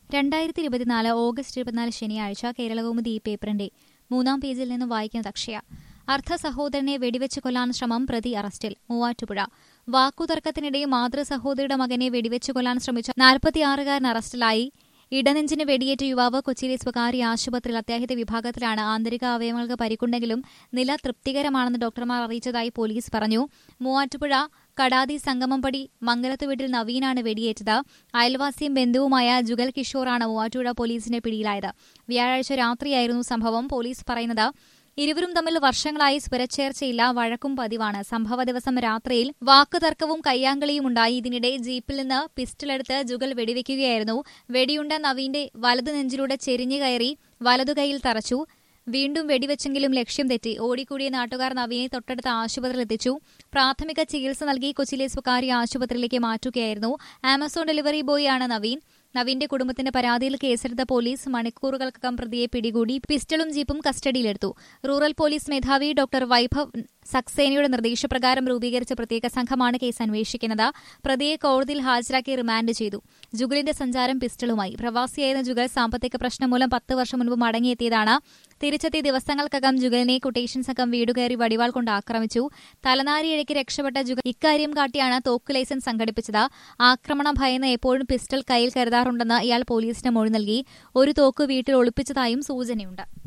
രണ്ടായിരത്തി ഇരുപത്തിനാല് ഓഗസ്റ്റ് ഇരുപത്തിനാല് ശനിയാഴ്ച കേരളകൗമുദി ഈ പേപ്പറിന്റെ മൂന്നാം പേജിൽ നിന്ന് വായിക്കുന്നത് അക്ഷയ അർദ്ധ സഹോദരനെ വെടിവെച്ച് കൊല്ലാൻ ശ്രമം പ്രതി അറസ്റ്റിൽ മൂവാറ്റുപുഴ വാക്കുതർക്കത്തിനിടെ മാതൃ സഹോദരിയുടെ മകനെ വെടിവെച്ച് കൊല്ലാൻ ശ്രമിച്ച നാൽപ്പത്തിയാറുകാരൻ അറസ്റ്റിലായി ഇടനെഞ്ചിന് വെടിയേറ്റ യുവാവ് കൊച്ചിയിലെ സ്വകാര്യ ആശുപത്രിയിൽ അത്യാഹിത വിഭാഗത്തിലാണ് ആന്തരിക അവയവങ്ങൾക്ക് പരിക്കുണ്ടെങ്കിലും നില തൃപ്തികരമാണെന്ന് ഡോക്ടർമാർ അറിയിച്ചതായി പോലീസ് പറഞ്ഞു മൂവാറ്റുപുഴ കടാതി സംഗമംപടി മംഗലത്ത് വീട്ടിൽ നവീനാണ് വെടിയേറ്റത് അയൽവാസിയും ബന്ധുവുമായ ജുഗൽ കിഷോറാണ് മൂവാറ്റുപുഴ പോലീസിന്റെ പിടിയിലായത് വ്യാഴാഴ്ച രാത്രിയായിരുന്നു സംഭവം പോലീസ് പറയുന്നത് ഇരുവരും തമ്മിൽ വർഷങ്ങളായി സ്വരച്ചേർച്ചയില്ല വഴക്കും പതിവാണ് സംഭവ ദിവസം രാത്രിയിൽ വാക്കുതർക്കവും കയ്യാങ്കളിയും ഉണ്ടായി ഇതിനിടെ ജീപ്പിൽ നിന്ന് പിസ്റ്റളെടുത്ത് ജുഗൽ വെടിവെക്കുകയായിരുന്നു വെടിയുണ്ട നവീന്റെ വലതു നെഞ്ചിലൂടെ ചെരിഞ്ഞു കയറി വലതു കൈയിൽ തറച്ചു വീണ്ടും വെടിവെച്ചെങ്കിലും ലക്ഷ്യം തെറ്റി ഓടിക്കൂടിയ നാട്ടുകാർ നവീനെ തൊട്ടടുത്ത ആശുപത്രിയിൽ എത്തിച്ചു പ്രാഥമിക ചികിത്സ നൽകി കൊച്ചിയിലെ സ്വകാര്യ ആശുപത്രിയിലേക്ക് മാറ്റുകയായിരുന്നു ആമസോൺ ഡെലിവറി ബോയാണ് നവീൻ നവീന്റെ കുടുംബത്തിന്റെ പരാതിയിൽ കേസെടുത്ത പോലീസ് മണിക്കൂറുകൾക്കകം പ്രതിയെ പിടികൂടി പിസ്റ്റളും ജീപ്പും കസ്റ്റഡിയിലെടുത്തു റൂറൽ പോലീസ് മേധാവി ഡോക്ടർ വൈഭവ് സക്സേനയുടെ നിർദ്ദേശപ്രകാരം രൂപീകരിച്ച പ്രത്യേക സംഘമാണ് കേസ് അന്വേഷിക്കുന്നത് പ്രതിയെ കോടതിയിൽ ഹാജരാക്കി റിമാൻഡ് ചെയ്തു ജുഗലിന്റെ സഞ്ചാരം പിസ്റ്റളുമായി പ്രവാസിയായിരുന്ന ജുഗൽ സാമ്പത്തിക പ്രശ്നം മൂലം പത്ത് വർഷം മുൻപ് മടങ്ങിയെത്തിയതാണ് തിരിച്ചെത്തിയ ദിവസങ്ങൾക്കകം ജുഗലിനെ കൊട്ടേഷൻ സംഘം വീടുകയറി വടിവാൾ കൊണ്ട് ആക്രമിച്ചു തലനാരിഴയ്ക്ക് രക്ഷപ്പെട്ട ജുഗൽ ഇക്കാര്യം കാട്ടിയാണ് തോക്ക് ലൈസൻസ് സംഘടിപ്പിച്ചത് ആക്രമണം ഭയന്ന് എപ്പോഴും പിസ്റ്റൾ കയ്യിൽ കരുതാറുണ്ടെന്ന് ഇയാൾ പോലീസിന് മൊഴി നൽകി ഒരു തോക്ക് വീട്ടിൽ ഒളിപ്പിച്ചതായും സൂചനയുണ്ട്